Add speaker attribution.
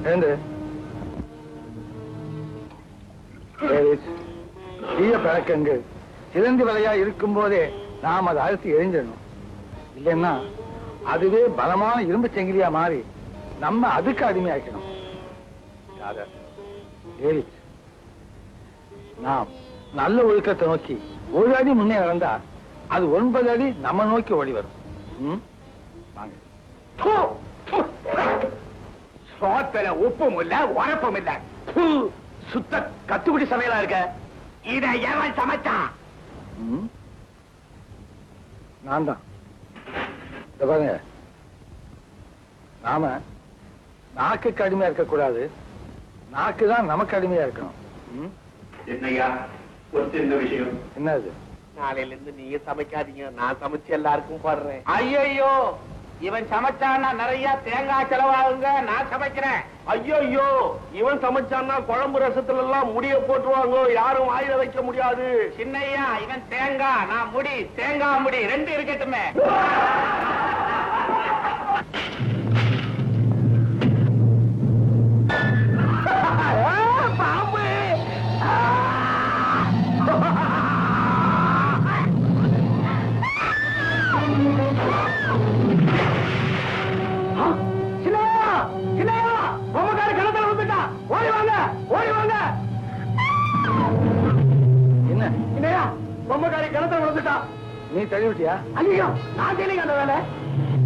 Speaker 1: எழுந்து டேவிட், தீய பழக்கங்கள் சிறந்து வலையா இருக்கும் போதே நாம் அதை அழுத்தி எரிஞ்சிடணும் இல்லைன்னா அதுவே பலமான இரும்பு செங்கிலியா மாறி நம்ம அதுக்கு அடிமையாக்கணும் ராதா, டேவிட், நாம் நல்ல ஒழுக்கத்தை நோக்கி ஒரு அடி முன்னே நடந்தா அது ஒன்பது அடி நம்ம நோக்கி ஓடி வரும் ம்? வாங்க
Speaker 2: தூ, தூ. சோத்துல உப்பும் இல்ல உரப்பும் இல்ல தூ, சுத்த கத்துக்குடி சமையலா இருக்க இத எவன் சமைச்சான்
Speaker 1: ம்? நான் தான் இத பாருங்க நாம நாக்குக்கு அடிமையா இருக்கக்கூடாது நாக்கு தான் நமக்கு அடிமையா இருக்கணும் ம்?
Speaker 2: என்னையா ஒரு சின்ன விஷயம்
Speaker 1: என்னது
Speaker 2: நாளையில இருந்து நீங்க சமைக்காதீங்க நான் சமைச்சு எல்லாருக்கும் போடுறேன் ஐயோ இவன் சமைச்சான்னா நிறைய தேங்காய் செலவாகுங்க நான் சமைக்கிறேன் ஐயோ இவன் சமைச்சான்னா குழம்பு ரசத்துல எல்லாம் முடிய போட்டுருவாங்க யாரும் வாயில வைக்க முடியாது சின்னையா இவன் தேங்காய் நான் முடி தேங்காய் முடி ரெண்டு இருக்கட்டுமே பாம்பு சின்னையா சின்னையா பொம்மக்கார கிணத்துல வந்துட்டான் ஓடி வாங்க ஓடி வாங்க
Speaker 1: என்ன
Speaker 2: சின்னையா பொம்மக்காரி கிணத்துல வந்துட்டான்
Speaker 1: நீ தள்ளி விட்டியா
Speaker 2: ஐயோ நான் செய்யலைங்க அந்த வேலை